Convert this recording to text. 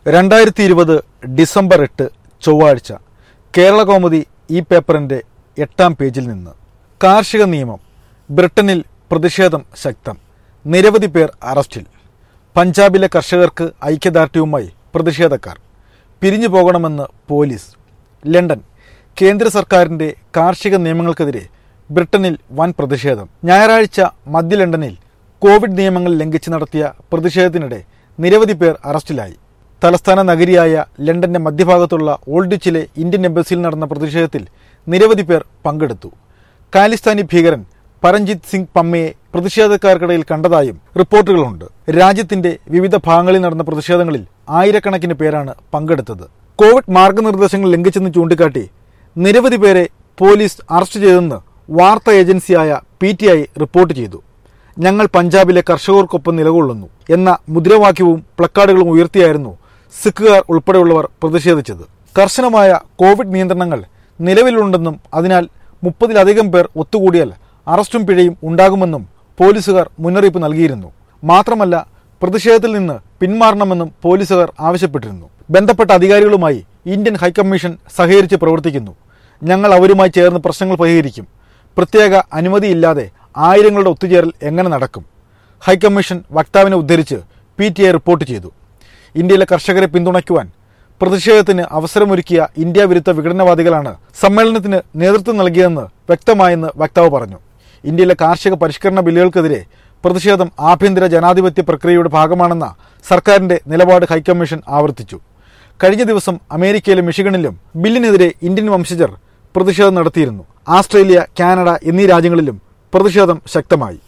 രണ്ടായിരത്തി ഇരുപത് ഡിസംബർ എട്ട് ചൊവ്വാഴ്ച കേരള കൗമുദി ഈ പേപ്പറിന്റെ എട്ടാം പേജിൽ നിന്ന് കാർഷിക നിയമം ബ്രിട്ടനിൽ പ്രതിഷേധം ശക്തം നിരവധി പേർ അറസ്റ്റിൽ പഞ്ചാബിലെ കർഷകർക്ക് ഐക്യദാർഢ്യവുമായി പ്രതിഷേധക്കാർ പിരിഞ്ഞു പോകണമെന്ന് പോലീസ് ലണ്ടൻ കേന്ദ്ര സർക്കാരിന്റെ കാർഷിക നിയമങ്ങൾക്കെതിരെ ബ്രിട്ടനിൽ വൻ പ്രതിഷേധം ഞായറാഴ്ച മധ്യ ലണ്ടനിൽ കോവിഡ് നിയമങ്ങൾ ലംഘിച്ച് നടത്തിയ പ്രതിഷേധത്തിനിടെ നിരവധി പേർ അറസ്റ്റിലായി തലസ്ഥാന നഗരിയായ ലണ്ടന്റെ മധ്യഭാഗത്തുള്ള ഓൾഡിച്ചിലെ ഇന്ത്യൻ എംബസിയിൽ നടന്ന പ്രതിഷേധത്തിൽ നിരവധി പേർ പങ്കെടുത്തു കാലിസ്ഥാനി ഭീകരൻ പരഞ്ജിത് സിംഗ് പമ്മയെ പ്രതിഷേധക്കാർക്കിടയിൽ കണ്ടതായും റിപ്പോർട്ടുകളുണ്ട് രാജ്യത്തിന്റെ വിവിധ ഭാഗങ്ങളിൽ നടന്ന പ്രതിഷേധങ്ങളിൽ ആയിരക്കണക്കിന് പേരാണ് പങ്കെടുത്തത് കോവിഡ് മാർഗനിർദ്ദേശങ്ങൾ ലംഘിച്ചെന്ന് ചൂണ്ടിക്കാട്ടി നിരവധി പേരെ പോലീസ് അറസ്റ്റ് ചെയ്തെന്ന് വാർത്താ ഏജൻസിയായ പി റിപ്പോർട്ട് ചെയ്തു ഞങ്ങൾ പഞ്ചാബിലെ കർഷകർക്കൊപ്പം നിലകൊള്ളുന്നു എന്ന മുദ്രാവാക്യവും പ്ലക്കാർഡുകളും ഉയർത്തിയായിരുന്നു സിഖുകാർ ഉൾപ്പെടെയുള്ളവർ പ്രതിഷേധിച്ചത് കർശനമായ കോവിഡ് നിയന്ത്രണങ്ങൾ നിലവിലുണ്ടെന്നും അതിനാൽ മുപ്പതിലധികം പേർ ഒത്തുകൂടിയാൽ അറസ്റ്റും പിഴയും ഉണ്ടാകുമെന്നും പോലീസുകാർ മുന്നറിയിപ്പ് നൽകിയിരുന്നു മാത്രമല്ല പ്രതിഷേധത്തിൽ നിന്ന് പിന്മാറണമെന്നും പോലീസുകാർ ആവശ്യപ്പെട്ടിരുന്നു ബന്ധപ്പെട്ട അധികാരികളുമായി ഇന്ത്യൻ ഹൈക്കമ്മീഷൻ സഹകരിച്ച് പ്രവർത്തിക്കുന്നു ഞങ്ങൾ അവരുമായി ചേർന്ന് പ്രശ്നങ്ങൾ പരിഹരിക്കും പ്രത്യേക അനുമതിയില്ലാതെ ആയിരങ്ങളുടെ ഒത്തുചേരൽ എങ്ങനെ നടക്കും ഹൈക്കമ്മീഷൻ വക്താവിനെ ഉദ്ധരിച്ച് പി ടി ഐ റിപ്പോർട്ട് ചെയ്തു ഇന്ത്യയിലെ കർഷകരെ പിന്തുണയ്ക്കുവാൻ പ്രതിഷേധത്തിന് അവസരമൊരുക്കിയ ഇന്ത്യ വിരുദ്ധ വിഘടനവാദികളാണ് സമ്മേളനത്തിന് നേതൃത്വം നൽകിയതെന്ന് വ്യക്തമായെന്ന് വക്താവ് പറഞ്ഞു ഇന്ത്യയിലെ കാർഷിക പരിഷ്കരണ ബില്ലുകൾക്കെതിരെ പ്രതിഷേധം ആഭ്യന്തര ജനാധിപത്യ പ്രക്രിയയുടെ ഭാഗമാണെന്ന സർക്കാരിന്റെ നിലപാട് ഹൈക്കമ്മീഷൻ ആവർത്തിച്ചു കഴിഞ്ഞ ദിവസം അമേരിക്കയിലെ മിഷിഗണിലും ബില്ലിനെതിരെ ഇന്ത്യൻ വംശജർ പ്രതിഷേധം നടത്തിയിരുന്നു ആസ്ട്രേലിയ കാനഡ എന്നീ രാജ്യങ്ങളിലും പ്രതിഷേധം ശക്തമായി